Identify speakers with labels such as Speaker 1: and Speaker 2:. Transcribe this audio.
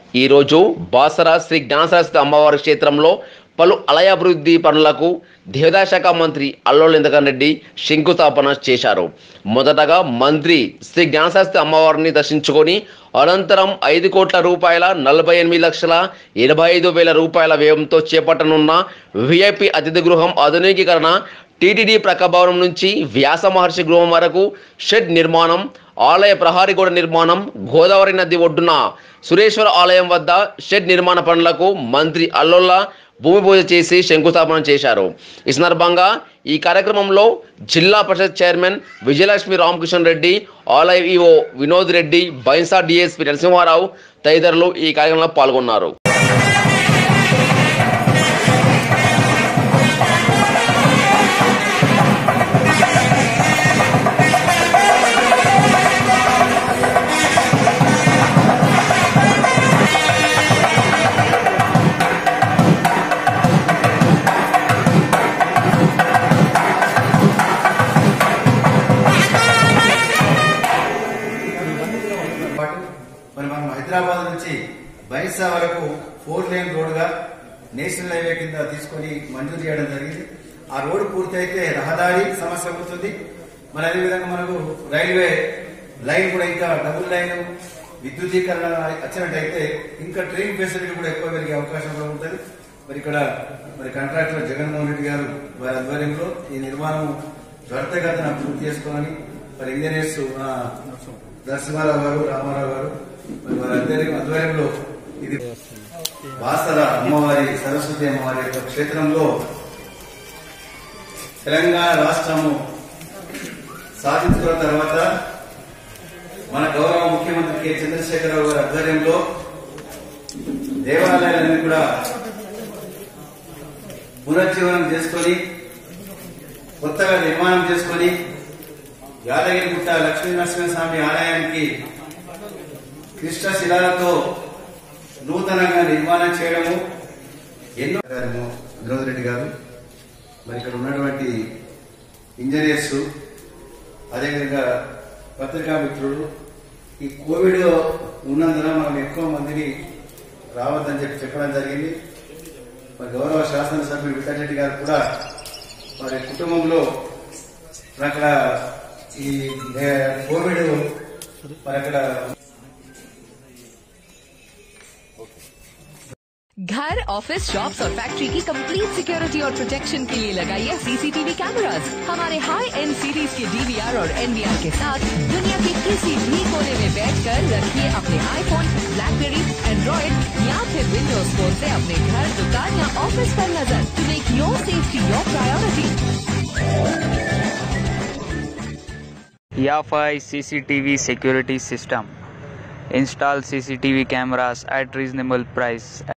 Speaker 1: ఈరోజు బాసరా శ్రీ జ్ఞానసరస్వతి అమ్మవారి క్షేత్రంలో పలు ఆలయాభివృద్ధి పనులకు దేవదాశాఖ మంత్రి అల్లోలిందకన్ రెడ్డి శంకుస్థాపన చేశారు మొదటగా మంత్రి శ్రీ జ్ఞానసరస్వతి అమ్మవారిని దర్శించుకొని అనంతరం ఐదు కోట్ల రూపాయల నలభై ఎనిమిది లక్షల ఎనభై ఐదు వేల రూపాయల వ్యయంతో చేపట్టనున్న విఐపి అతిథి గృహం ఆధునికీకరణ టీటీడీ ప్రకభవనం నుంచి వ్యాస మహర్షి గృహం వరకు షెడ్ నిర్మాణం ఆలయ ప్రహారీ గోడ నిర్మాణం గోదావరి నది ఒడ్డున సురేశ్వర ఆలయం వద్ద షెడ్ నిర్మాణ పనులకు మంత్రి అల్లోల్లా భూమి పూజ చేసి శంకుస్థాపన చేశారు ఈ సందర్భంగా ఈ కార్యక్రమంలో జిల్లా పరిషత్ చైర్మన్ విజయలక్ష్మి రామకృష్ణ రెడ్డి ఆలయ ఈఓ వినోద్ రెడ్డి బైన్సా డిఎస్పి నరసింహారావు తదితరులు ఈ కార్యక్రమంలో పాల్గొన్నారు
Speaker 2: పాటు మరి మనం హైదరాబాద్ నుంచి బైసా వరకు ఫోర్ లేన్ రోడ్డుగా నేషనల్ హైవే కింద తీసుకొని మంజూరు చేయడం జరిగింది ఆ రోడ్డు పూర్తయితే రహదారి సమస్య అవుతుంది మరి అదేవిధంగా మనకు రైల్వే లైన్ కూడా ఇంకా డబుల్ లైన్ విద్యుదీకరణ వచ్చినట్టయితే ఇంకా ట్రైన్ ఫెసిలిటీ కూడా ఎక్కువ పెరిగే అవకాశం కూడా ఉంటుంది మరి ఇక్కడ మరి కాంట్రాక్టర్ జగన్మోహన్ రెడ్డి గారు వారి ఆధ్వర్యంలో ఈ నిర్మాణం త్వరితగతిన పూర్తి చేసుకోవాలని మరి ఇంజనీర్స్ ఆ, నరసింహారావు గారు రామారావు గారు మరి వారి ఆధ్వర్యం ఆధ్వర్యంలో ఇది బాసర అమ్మవారి సరస్వతి అమ్మవారి యొక్క క్షేత్రంలో తెలంగాణ రాష్ట్రము సాధించుకున్న తర్వాత మన గౌరవ ముఖ్యమంత్రి కె చంద్రశేఖరరావు గారి ఆధ్వర్యంలో దేవాలయాలన్నీ కూడా పునర్జీవనం చేసుకొని కొత్తగా నిర్మాణం చేసుకొని యాదగిరిగుట్ట లక్ష్మీ నరసింహస్వామి ఆలయానికి కృష్ణ శిలాలతో నూతనంగా నిర్మాణం చేయడము ఎన్నో గారు వినోద్ రెడ్డి గారు మరి ఇక్కడ ఉన్నటువంటి ఇంజనీర్స్ అదేవిధంగా పత్రికా మిత్రులు ఈ కోవిడ్ ఉన్నందున మనం ఎక్కువ మందిని రావద్దని చెప్పి చెప్పడం జరిగింది మరి గౌరవ శాసనసభ్యులు విఠలరెడ్డి గారు కూడా వారి కుటుంబంలో మరి అక్కడ ఈ నే- కోవిడ్ మరి అక్కడ
Speaker 3: घर ऑफिस शॉप्स और फैक्ट्री की कंप्लीट सिक्योरिटी और प्रोटेक्शन के लिए लगाइए सीसीटीवी कैमराज हमारे हाई एंड सीरीज के डीवीआर और एनवीआर के साथ दुनिया के किसी भी कोने में बैठकर रखिए अपने आईफोन ब्लैकबेरी एंड्रॉइड या फिर विंडोज फोन से अपने घर दुकान या ऑफिस पर नजर to make your safety your priority
Speaker 4: YAFI CCTV security system. Install CCTV cameras at reasonable price